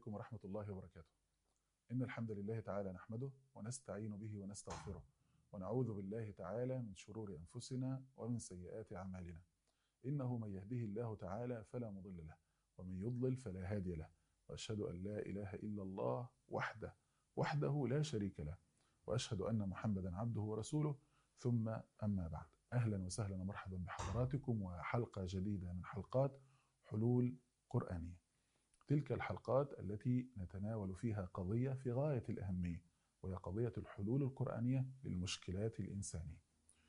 عليكم ورحمة الله وبركاته إن الحمد لله تعالى نحمده ونستعين به ونستغفره ونعوذ بالله تعالى من شرور أنفسنا ومن سيئات أعمالنا إنه من يهده الله تعالى فلا مضل له ومن يضلل فلا هادي له وأشهد أن لا إله إلا الله وحده وحده لا شريك له وأشهد أن محمدا عبده ورسوله ثم أما بعد أهلا وسهلا ومرحبا بحضراتكم وحلقة جديدة من حلقات حلول قرآنية تلك الحلقات التي نتناول فيها قضية في غاية الأهمية وهي قضية الحلول القرآنية للمشكلات الإنسانية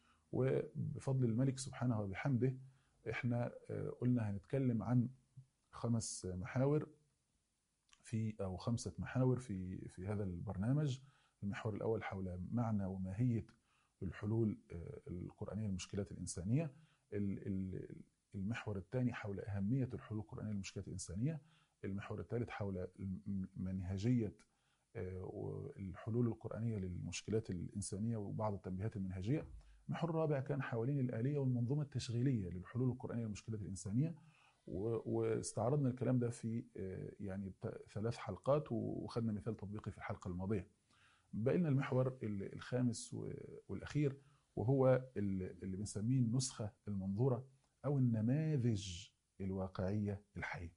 وبفضل الملك سبحانه وبحمده احنا قلنا هنتكلم عن خمس محاور في أو خمسة محاور في في هذا البرنامج المحور الأول حول معنى وماهية الحلول القرآنية للمشكلات الإنسانية المحور الثاني حول أهمية الحلول القرآنية للمشكلات الإنسانية المحور الثالث حول منهجية الحلول القرآنية للمشكلات الإنسانية وبعض التنبيهات المنهجية المحور الرابع كان حوالين الآلية والمنظومة التشغيلية للحلول القرآنية للمشكلات الإنسانية واستعرضنا الكلام ده في يعني ثلاث حلقات وخدنا مثال تطبيقي في الحلقة الماضية بقى لنا المحور الخامس والأخير وهو اللي بنسميه النسخة المنظورة أو النماذج الواقعية الحية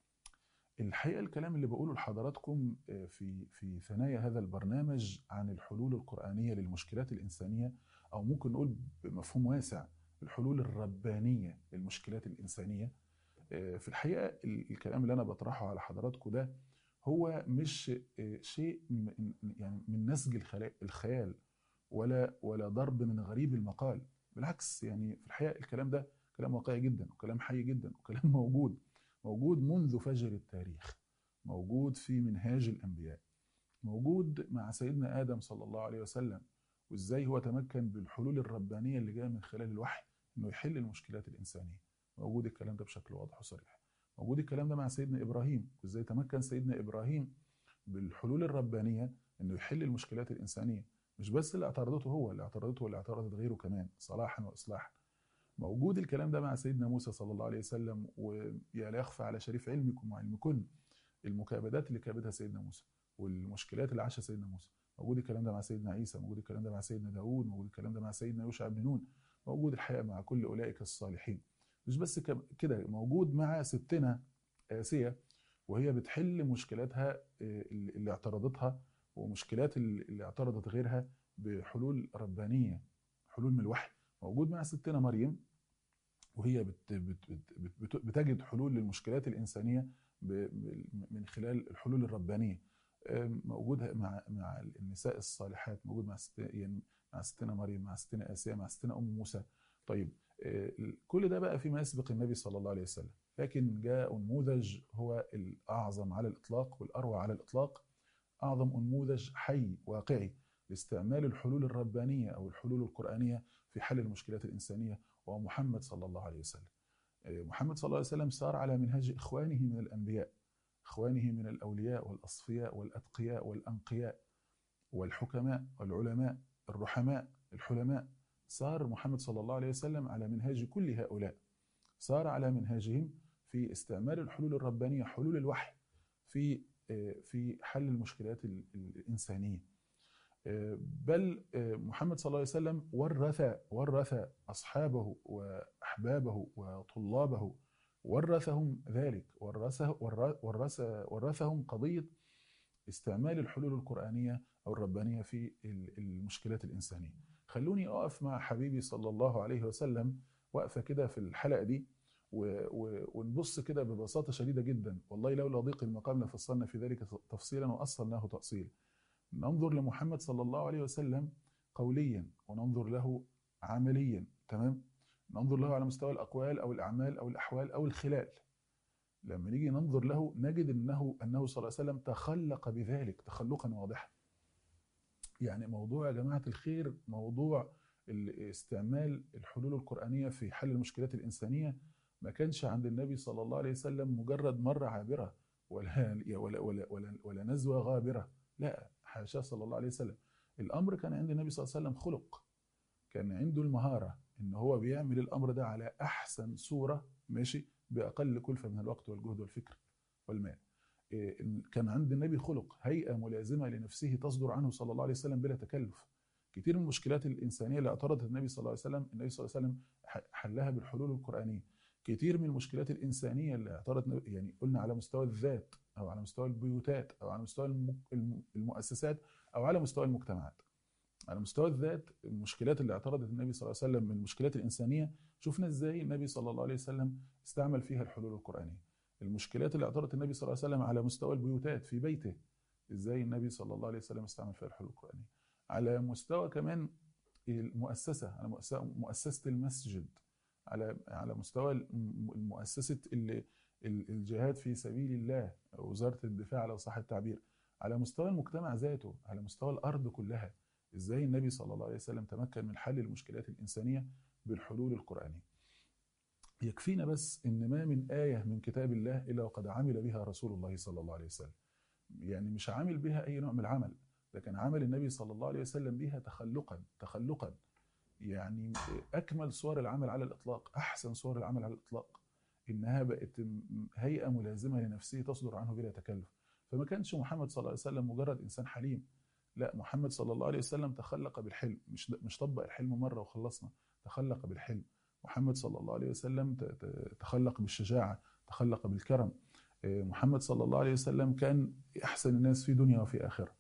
الحقيقة الكلام اللي بقوله لحضراتكم في في ثنايا هذا البرنامج عن الحلول القرآنية للمشكلات الإنسانية أو ممكن نقول بمفهوم واسع الحلول الربانية للمشكلات الإنسانية في الحقيقة الكلام اللي أنا بطرحه على حضراتكم ده هو مش شيء يعني من نسج الخيال ولا ولا ضرب من غريب المقال بالعكس يعني في الحقيقة الكلام ده كلام واقعي جدا وكلام حي جدا وكلام موجود موجود منذ فجر التاريخ موجود في منهاج الأنبياء موجود مع سيدنا آدم صلى الله عليه وسلم وإزاي هو تمكن بالحلول الربانية اللي جاية من خلال الوحي إنه يحل المشكلات الإنسانية موجود الكلام ده بشكل واضح وصريح موجود الكلام ده مع سيدنا إبراهيم وإزاي تمكن سيدنا إبراهيم بالحلول الربانية إنه يحل المشكلات الإنسانية مش بس اللي اعترضته هو اللي اعترضته واللي اعترضت غيره كمان صلاحا وإصلاحا موجود الكلام ده مع سيدنا موسى صلى الله عليه وسلم ويا لا يخفى على شريف علمكم وعلمكن المكابدات اللي كابدها سيدنا موسى والمشكلات اللي عاشها سيدنا موسى موجود الكلام ده مع سيدنا عيسى موجود الكلام ده مع سيدنا داوود موجود الكلام ده مع سيدنا يوشع بن نون موجود الحقيقه مع كل اولئك الصالحين مش بس كده موجود مع ستنا آسيا وهي بتحل مشكلاتها اللي اعترضتها ومشكلات اللي اعترضت غيرها بحلول ربانيه حلول من الوحي موجود مع ستنا مريم وهي بت بت بت بتجد حلول للمشكلات الإنسانية من خلال الحلول الربانية موجود مع مع النساء الصالحات موجود مع ست يعني مع ستنا مريم مع ستنا آسيا مع ستنا أم موسى طيب كل ده بقى فيما يسبق النبي صلى الله عليه وسلم لكن جاء نموذج هو الأعظم على الإطلاق والأروع على الإطلاق أعظم نموذج حي واقعي لاستعمال الحلول الربانية أو الحلول القرآنية في حل المشكلات الإنسانية وهو محمد صلى الله عليه وسلم محمد صلى الله عليه وسلم سار على منهج إخوانه من الأنبياء إخوانه من الأولياء والأصفياء والأتقياء والأنقياء والحكماء والعلماء الرحماء الحلماء سار محمد صلى الله عليه وسلم على منهاج كل هؤلاء سار على منهاجهم في استعمال الحلول الربانية حلول الوحي في في حل المشكلات الإنسانية بل محمد صلى الله عليه وسلم ورث ورث أصحابه وأحبابه وطلابه ورثهم ذلك ورثه ورث ورثهم قضية استعمال الحلول القرآنية أو الربانية في المشكلات الإنسانية خلوني أقف مع حبيبي صلى الله عليه وسلم وقفة كده في الحلقة دي ونبص كده ببساطة شديدة جدا والله لولا ضيق المقام لفصلنا في ذلك تفصيلا وأصلناه تأصيلا ننظر لمحمد صلى الله عليه وسلم قوليا وننظر له عمليا تمام ننظر له على مستوى الأقوال أو الأعمال أو الأحوال أو الخلال لما نيجي ننظر له نجد أنه أنه صلى الله عليه وسلم تخلق بذلك تخلقا واضحا يعني موضوع يا جماعة الخير موضوع استعمال الحلول القرآنية في حل المشكلات الإنسانية ما كانش عند النبي صلى الله عليه وسلم مجرد مرة عابرة ولا ولا ولا ولا, ولا نزوة غابرة لا حاشاه صلى الله عليه وسلم الأمر كان عند النبي صلى الله عليه وسلم خلق كان عنده المهارة إن هو بيعمل الأمر ده على أحسن صورة ماشي بأقل كلفة من الوقت والجهد والفكر والمال كان عند النبي خلق هيئة ملازمة لنفسه تصدر عنه صلى الله عليه وسلم بلا تكلف كتير من المشكلات الإنسانية اللي اعترضت النبي صلى الله عليه وسلم النبي صلى الله عليه وسلم حلها بالحلول القرآنية كتير من المشكلات الإنسانية اللي اعترضت يعني قلنا على مستوى الذات أو على مستوى البيوتات أو على مستوى المؤسسات أو على مستوى المجتمعات على مستوى الذات المشكلات اللي اعترضت النبي صلى الله عليه وسلم من المشكلات الإنسانية شفنا ازاي النبي صلى الله عليه وسلم استعمل فيها الحلول القرآنية المشكلات اللي اعترضت النبي صلى الله عليه وسلم على مستوى البيوتات في بيته ازاي النبي صلى الله عليه وسلم استعمل فيها الحلول القرآنية على مستوى كمان المؤسسة على مؤسسة المسجد على على مستوى المؤسسة الجهاد في سبيل الله وزارة الدفاع لو صح التعبير على مستوى المجتمع ذاته على مستوى الأرض كلها ازاي النبي صلى الله عليه وسلم تمكن من حل المشكلات الإنسانية بالحلول القرآنية يكفينا بس ان ما من آية من كتاب الله إلا وقد عمل بها رسول الله صلى الله عليه وسلم يعني مش عامل بها أي نوع من العمل لكن عمل النبي صلى الله عليه وسلم بها تخلقا تخلقا يعني أكمل صور العمل على الإطلاق أحسن صور العمل على الإطلاق إنها بقت هيئة ملازمة لنفسه تصدر عنه بلا تكلف فما كانش محمد صلى الله عليه وسلم مجرد إنسان حليم لا محمد صلى الله عليه وسلم تخلق بالحلم مش مش طبق الحلم مرة وخلصنا تخلق بالحلم محمد صلى الله عليه وسلم تخلق بالشجاعة تخلق بالكرم محمد صلى الله عليه وسلم كان أحسن الناس في دنيا وفي آخرة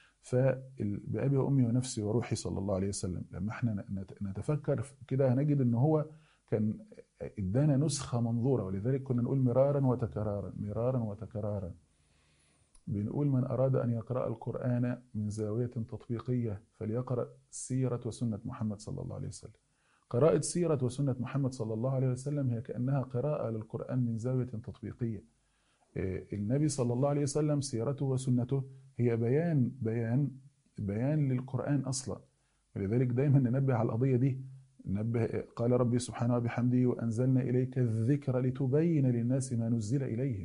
فبأبي وأمي ونفسي وروحي صلى الله عليه وسلم لما احنا نتفكر كده هنجد ان هو كان ادانا نسخة منظورة ولذلك كنا نقول مرارا وتكرارا مرارا وتكرارا بنقول من أراد أن يقرأ القرآن من زاوية تطبيقية فليقرأ سيرة وسنة محمد صلى الله عليه وسلم قراءة سيرة وسنة محمد صلى الله عليه وسلم هي كأنها قراءة للقرآن من زاوية تطبيقية النبي صلى الله عليه وسلم سيرته وسنته هي بيان بيان بيان للقرآن أصلا ولذلك دايما ننبه على القضية دي نبه قال ربي سبحانه وبحمده وأنزلنا إليك الذكر لتبين للناس ما نزل إليهم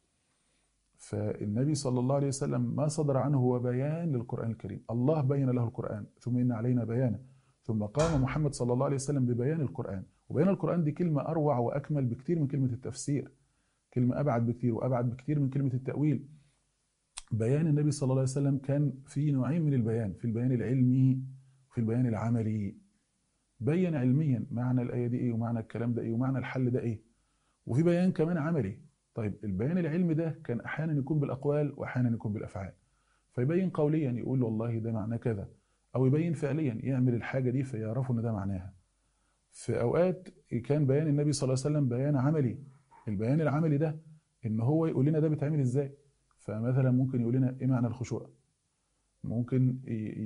فالنبي صلى الله عليه وسلم ما صدر عنه هو بيان للقرآن الكريم الله بين له القرآن ثم إن علينا بيانه ثم قام محمد صلى الله عليه وسلم ببيان القرآن وبيان القرآن دي كلمة أروع وأكمل بكتير من كلمة التفسير كلمة أبعد بكتير وأبعد بكتير من كلمة التأويل بيان النبي صلى الله عليه وسلم كان في نوعين من البيان في البيان العلمي وفي البيان العملي بين علميا معنى الآية دي إيه ومعنى الكلام ده إيه ومعنى الحل ده إيه وفي بيان كمان عملي طيب البيان العلمي ده كان أحيانا يكون بالأقوال وأحيانا يكون بالأفعال فيبين قوليا يقول والله ده معناه كذا أو يبين فعليا يعمل الحاجة دي فيعرفوا إن ده معناها في أوقات كان بيان النبي صلى الله عليه وسلم بيان عملي البيان العملي ده إن هو يقول لنا ده بيتعمل إزاي فمثلا ممكن يقول لنا إيه معنى الخشوع ممكن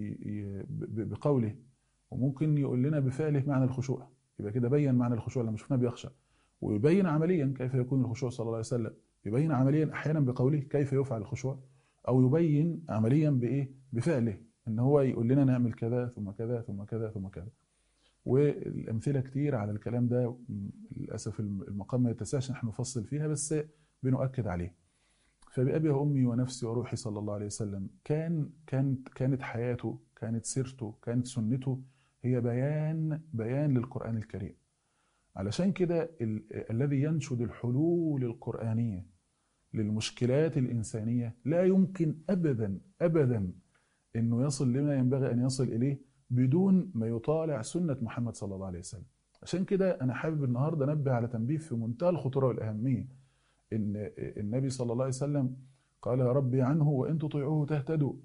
بقوله وممكن يقول لنا بفعله معنى الخشوع يبقى كده بين معنى الخشوع لما شفناه بيخشى ويبين عمليا كيف يكون الخشوع صلى الله عليه وسلم يبين عمليا احيانا بقوله كيف يفعل الخشوع او يبين عمليا بايه بفعله ان هو يقول لنا نعمل كذا ثم كذا ثم كذا ثم كذا والامثله كتير على الكلام ده للاسف المقام ما يتسعش نحن نفصل فيها بس بنؤكد عليه فبأبي وأمي ونفسي وروحي صلى الله عليه وسلم كان كانت كانت حياته كانت سيرته كانت سنته هي بيان بيان للقرآن الكريم علشان كده الذي ينشد الحلول القرآنية للمشكلات الإنسانية لا يمكن أبدا أبدا أنه يصل لما ينبغي أن يصل إليه بدون ما يطالع سنة محمد صلى الله عليه وسلم عشان كده أنا حابب النهاردة أنبه على تنبيه في منتهى الخطورة والأهمية إن النبي صلى الله عليه وسلم قال يا ربي عنه وإن تطيعوه تهتدوا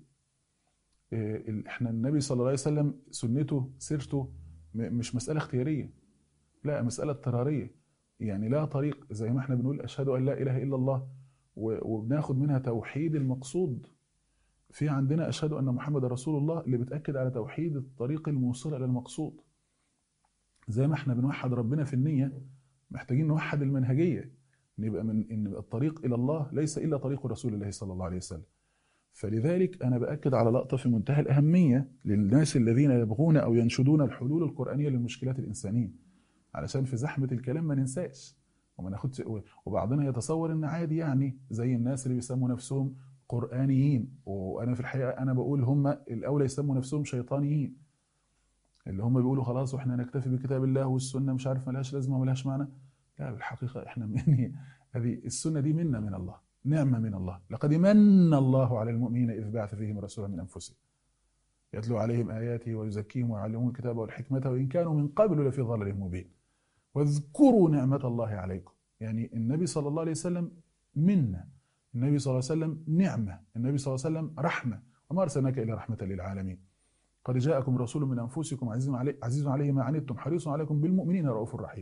احنا النبي صلى الله عليه وسلم سنته سيرته مش مسألة اختيارية لا مسألة اضطرارية يعني لا طريق زي ما احنا بنقول أشهد أن لا إله إلا الله وبناخد منها توحيد المقصود في عندنا أشهد أن محمد رسول الله اللي بتأكد على توحيد الطريق الموصلة إلى المقصود زي ما احنا بنوحد ربنا في النية محتاجين نوحد المنهجية نبقى من ان الطريق الى الله ليس الا طريق رسول الله صلى الله عليه وسلم فلذلك انا باكد على لقطه في منتهى الاهميه للناس الذين يبغون او ينشدون الحلول القرانيه للمشكلات الانسانيه علشان في زحمه الكلام ما ننساش وما ناخدش وبعضنا يتصور ان عادي يعني زي الناس اللي بيسموا نفسهم قرانيين وانا في الحقيقه انا بقول هم الاولى يسموا نفسهم شيطانيين اللي هم بيقولوا خلاص واحنا نكتفي بكتاب الله والسنه مش عارف ملهاش لازمه وملهاش معنى لا بالحقيقة احنا يعني هذه السنة دي منا من الله نعمة من الله لقد من الله على المؤمنين إذ بعث فيهم رسولا من أنفسهم يتلو عليهم آياته ويزكيهم ويعلمهم الكتاب والحكمة وإن كانوا من قبل لفي ضلال مبين واذكروا نعمة الله عليكم يعني النبي صلى الله عليه وسلم منا النبي صلى الله عليه وسلم نعمة النبي صلى الله عليه وسلم رحمة وما أرسلناك إلى رحمة للعالمين قد جاءكم رسول من أنفسكم عزيز عليه, عزيز عليه ما عنتم حريص عليكم بالمؤمنين رؤوف رحيم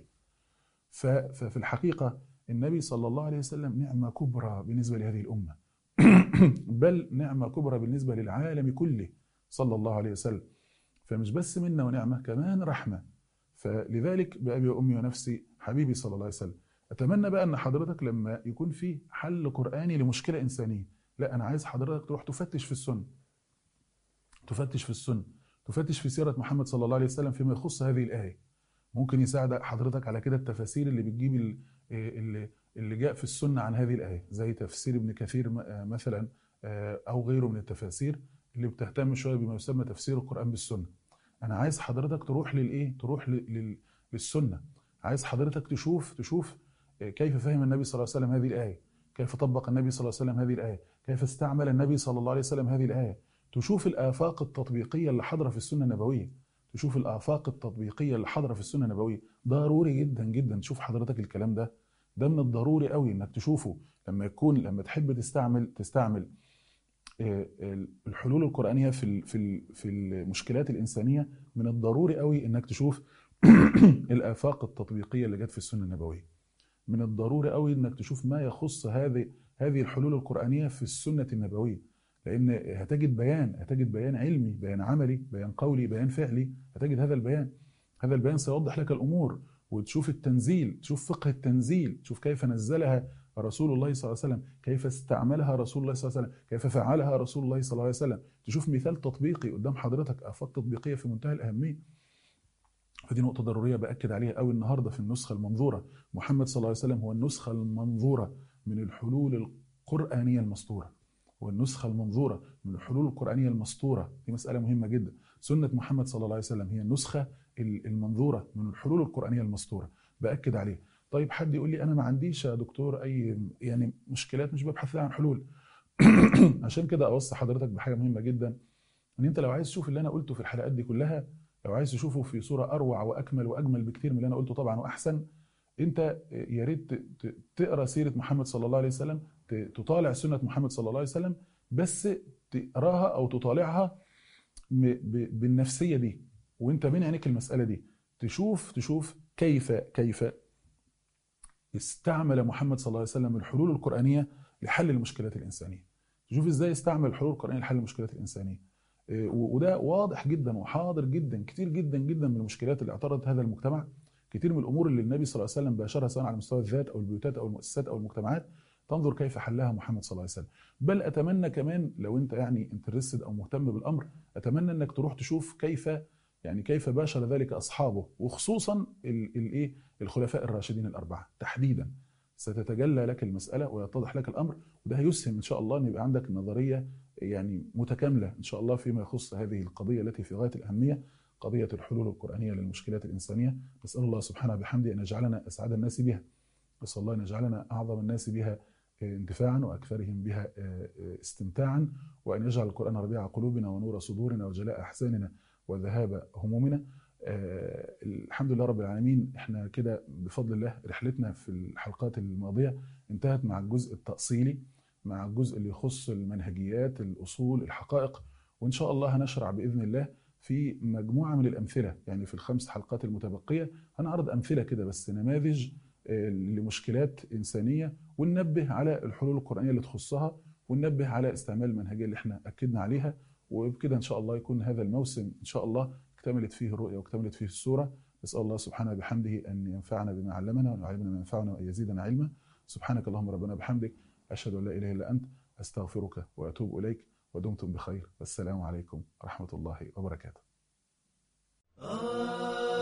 ففي الحقيقة النبي صلى الله عليه وسلم نعمة كبرى بالنسبة لهذه الأمة بل نعمة كبرى بالنسبة للعالم كله صلى الله عليه وسلم فمش بس منا ونعمة كمان رحمة فلذلك بأبي وأمي ونفسي حبيبي صلى الله عليه وسلم أتمنى بقى أن حضرتك لما يكون في حل قرآني لمشكلة إنسانية لا أنا عايز حضرتك تروح تفتش في السنة تفتش في السنة تفتش في سيرة محمد صلى الله عليه وسلم فيما يخص هذه الآية ممكن يساعد حضرتك على كده التفاسير اللي بتجيب اللي, اللي جاء في السنة عن هذه الآية زي تفسير ابن كثير مثلا أو غيره من التفاسير اللي بتهتم شوية بما يسمى تفسير القرآن بالسنة أنا عايز حضرتك تروح للإيه؟ تروح للسنة عايز حضرتك تشوف تشوف كيف فهم النبي صلى الله عليه وسلم هذه الآية كيف طبق النبي صلى الله عليه وسلم هذه الآية كيف استعمل النبي صلى الله عليه وسلم هذه الآية تشوف الآفاق التطبيقية اللي حاضرة في السنة النبوية تشوف الآفاق التطبيقية اللي حاضرة في السنة النبوية ضروري جدا جدا تشوف حضرتك الكلام ده ده من الضروري قوي انك تشوفه لما يكون لما تحب تستعمل تستعمل الحلول القرآنية في في في المشكلات الإنسانية من الضروري قوي انك تشوف الآفاق التطبيقية اللي جت في السنة النبوية من الضروري قوي انك تشوف ما يخص هذه هذه الحلول القرآنية في السنة النبوية لأن هتجد بيان هتجد بيان علمي بيان عملي بيان قولي بيان فعلي هتجد هذا البيان هذا البيان سيوضح لك الأمور وتشوف التنزيل تشوف فقه التنزيل تشوف كيف نزلها رسول الله صلى الله عليه وسلم كيف استعملها رسول الله صلى الله عليه وسلم كيف فعلها رسول الله صلى الله عليه وسلم تشوف مثال تطبيقي قدام حضرتك آفاق تطبيقية في منتهى الأهمية فدي نقطة ضرورية بأكد عليها قوي النهاردة في النسخة المنظورة محمد صلى الله عليه وسلم هو النسخة المنظورة من الحلول القرآنية المسطورة والنسخة المنظورة من الحلول القرآنية المسطورة دي مسألة مهمة جدا سنة محمد صلى الله عليه وسلم هي النسخة المنظورة من الحلول القرآنية المسطورة بأكد عليه طيب حد يقول لي أنا ما عنديش يا دكتور أي يعني مشكلات مش ببحث لها عن حلول عشان كده أوصي حضرتك بحاجة مهمة جدا إن أنت لو عايز تشوف اللي أنا قلته في الحلقات دي كلها لو عايز تشوفه في صورة أروع وأكمل وأجمل بكتير من اللي أنا قلته طبعا وأحسن أنت يا ريت تقرأ سيرة محمد صلى الله عليه وسلم تطالع سنة محمد صلى الله عليه وسلم بس تقراها أو تطالعها بالنفسية دي وانت بين عينيك المسألة دي تشوف تشوف كيف كيف استعمل محمد صلى الله عليه وسلم الحلول القرآنية لحل المشكلات الإنسانية تشوف ازاي استعمل الحلول القرآنية لحل المشكلات الإنسانية وده واضح جدا وحاضر جدا كتير جدا جدا من المشكلات اللي اعترضت هذا المجتمع كتير من الامور اللي النبي صلى الله عليه وسلم باشرها سواء على مستوى الذات او البيوتات او المؤسسات او المجتمعات تنظر كيف حلها محمد صلى الله عليه وسلم بل اتمنى كمان لو انت يعني انترستد او مهتم بالامر اتمنى انك تروح تشوف كيف يعني كيف باشر ذلك اصحابه وخصوصا الايه الخلفاء الراشدين الاربعه تحديدا ستتجلى لك المساله ويتضح لك الامر وده هيسهم ان شاء الله ان يبقى عندك نظريه يعني متكامله ان شاء الله فيما يخص هذه القضيه التي في غايه الاهميه قضيه الحلول القرانيه للمشكلات الانسانيه نسال الله سبحانه بحمده ان يجعلنا اسعد الناس بها نسال الله ان يجعلنا اعظم الناس بها انتفاعا واكثرهم بها استمتاعا وان يجعل القران ربيع قلوبنا ونور صدورنا وجلاء احزاننا وذهاب همومنا الحمد لله رب العالمين احنا كده بفضل الله رحلتنا في الحلقات الماضيه انتهت مع الجزء التاصيلي مع الجزء اللي يخص المنهجيات الاصول الحقائق وان شاء الله هنشرع باذن الله في مجموعه من الامثله يعني في الخمس حلقات المتبقيه هنعرض امثله كده بس نماذج لمشكلات انسانيه وننبه على الحلول القرانيه اللي تخصها وننبه على استعمال المنهجيه اللي احنا اكدنا عليها وبكده ان شاء الله يكون هذا الموسم ان شاء الله اكتملت فيه الرؤيه واكتملت فيه الصوره نسال الله سبحانه بحمده ان ينفعنا بما علمنا وان يعلمنا ما ينفعنا وان يزيدنا علما سبحانك اللهم ربنا بحمدك اشهد ان لا اله الا انت استغفرك واتوب اليك ودمتم بخير والسلام عليكم ورحمه الله وبركاته